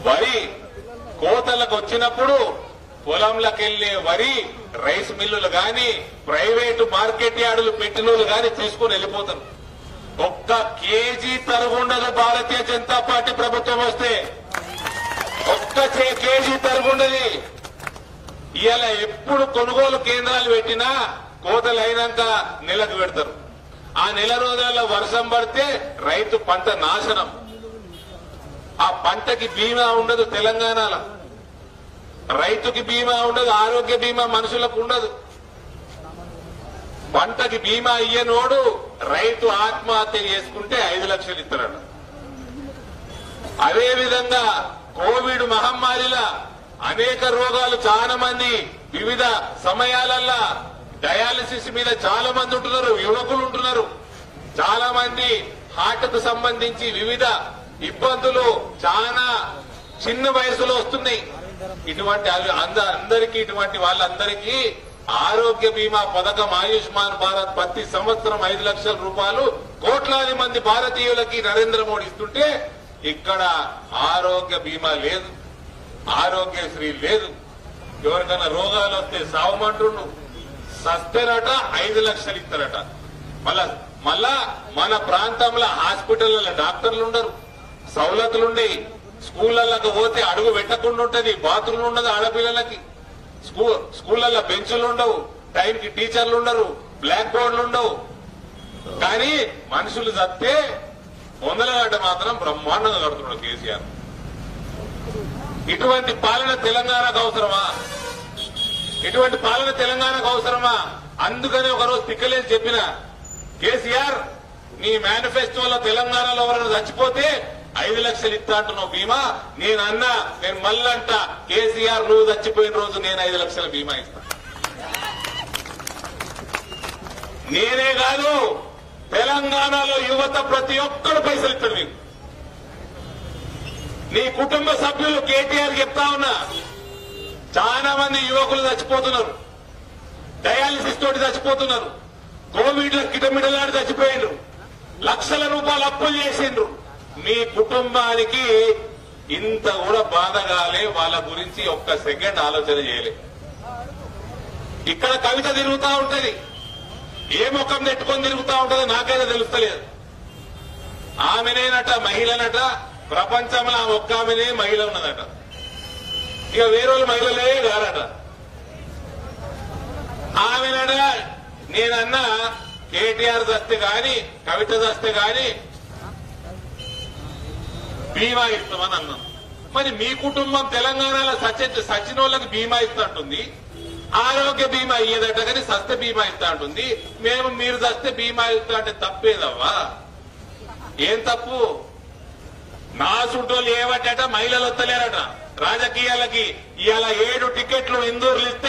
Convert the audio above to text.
వరి కోతలకు వచ్చినప్పుడు పొలంలకు వెళ్లే వరి రైస్ మిల్లులు గాని ప్రైవేటు మార్కెట్ యార్డులు పెట్టినోళ్ళు గాని తీసుకుని వెళ్ళిపోతారు ఒక్క కేజీ తరుగుండదు భారతీయ జనతా పార్టీ ప్రభుత్వం వస్తే ఒక్క చే- కేజీ తరుగుండది ఇవాళ ఎప్పుడు కొనుగోలు కేంద్రాలు పెట్టినా కోతలు అయినాక నెలకు పెడతారు ఆ నెల రోజులలో వర్షం పడితే రైతు పంట నాశనం ఆ పంటకి బీమా ఉండదు తెలంగాణలో రైతుకి బీమా ఉండదు ఆరోగ్య బీమా మనుషులకు ఉండదు పంటకి బీమా ఇయ్యనోడు రైతు ఆత్మహత్య చేసుకుంటే ఐదు లక్షలు ఇస్తారట అదే విధంగా కోవిడ్ మహమ్మారిలా అనేక రోగాలు చాలా మంది వివిధ సమయాలల్లా డయాలసిస్ మీద చాలా మంది ఉంటున్నారు యువకులు ఉంటున్నారు చాలా మంది హార్ట్ కు సంబంధించి వివిధ ఇబ్బందులు చాలా చిన్న వయసులో వస్తున్నాయి ఇటువంటి అవి- అంద- అందరికీ ఇటువంటి వాళ్ళందరికీ ఆరోగ్య బీమా పథకం ఆయుష్మాన్ భారత్ ప్రతి సంవత్సరం ఐదు లక్షల రూపాయలు కోట్లాది మంది భారతీయులకి నరేంద్ర మోడీ ఇస్తుంటే ఇక్కడ ఆరోగ్య బీమా లేదు ఆరోగ్యశ్రీ లేదు ఎవరికైనా రోగాలు వస్తే సావమంటుండు సస్తేనట ఐదు లక్షలు ఇస్తారట మళ్ళా మళ్ళా మన ప్రాంతంలో హాస్పిటల్లో డాక్టర్లు ఉండరు సవలతులుండే స్కూళ్ళకి పోతే అడుగు పెట్టకుండా ఉంటది బాత్రూమ్ ఉండదు ఆడపిల్లలకి స్కూల్ స్కూళ్ళల్లో బెంచులు ఉండవు టైంకి టీచర్లు ఉండరు బ్లాక్ బోర్డులు ఉండవు కానీ మనుషులు చస్తే వందల గంట మాత్రం బ్రహ్మాండంగా కడుతున్నాడు కేసీఆర్ ఇటువంటి పాలన తెలంగాణకు అవసరమా ఇటువంటి పాలన తెలంగాణకు అవసరమా అందుకని ఒకరోజు తిక్కలేసి చెప్పిన కేసీఆర్ నీ మేనిఫెస్టోలో తెలంగాణలో ఎవరైనా చచ్చిపోతే ఐదు లక్షలు ఇస్తా అంటున్నావు బీమా నేను అన్నా నేను మళ్ళంట కేసీఆర్ నువ్వు చచ్చిపోయిన రోజు నేను ఐదు లక్షల బీమా ఇస్తా నేనే కాదు తెలంగాణలో యువత ప్రతి ఒక్కరు పైసలు ఇస్తాడు మీకు నీ కుటుంబ సభ్యులు కేటీఆర్ చెప్తా ఉన్నా చాలా మంది యువకులు చచ్చిపోతున్నారు డయాలిసిస్ తోటి చచ్చిపోతున్నారు కోవిడ్ లో కిటమిటలాడి చచ్చిపోయిండ్రు లక్షల రూపాయలు అప్పులు చేసిండ్రు మీ కుటుంబానికి ఇంత కూడా బాధ కాలే వాళ్ళ గురించి ఒక్క సెకండ్ ఆలోచన చేయలే ఇక్కడ కవిత తిరుగుతా ఉంటది ఏ ముఖం నెట్టుకొని తిరుగుతా ఉంటదో నాకైనా తెలుస్తలేదు ఆమెనేనట మహిళనట ప్రపంచంలో ఆ ఒక్క ఆమెనే మహిళ ఉన్నదట ఇక వేరే వాళ్ళు మహిళలే గారట ఆమెనట నేనన్నా కేటీఆర్ దస్తే గాని కవిత దస్తే గాని బీమా ఇస్తామని అన్నాం మరి మీ కుటుంబం తెలంగాణలో సచ సచిన వాళ్ళకి బీమా ఇస్తుంటుంది ఆరోగ్య బీమా ఇయ్యదట కానీ సస్త బీమా ఇస్తా ఉంటుంది మేము మీరు దస్తే బీమా ఇస్తా అంటే తప్పేదవ్వా ఏం తప్పు నా చుట్టూ ఏవట్టట మహిళలు వస్తలేరట రాజకీయాలకి ఇవాళ ఏడు టికెట్లు ఇందూర్లు ఇస్తే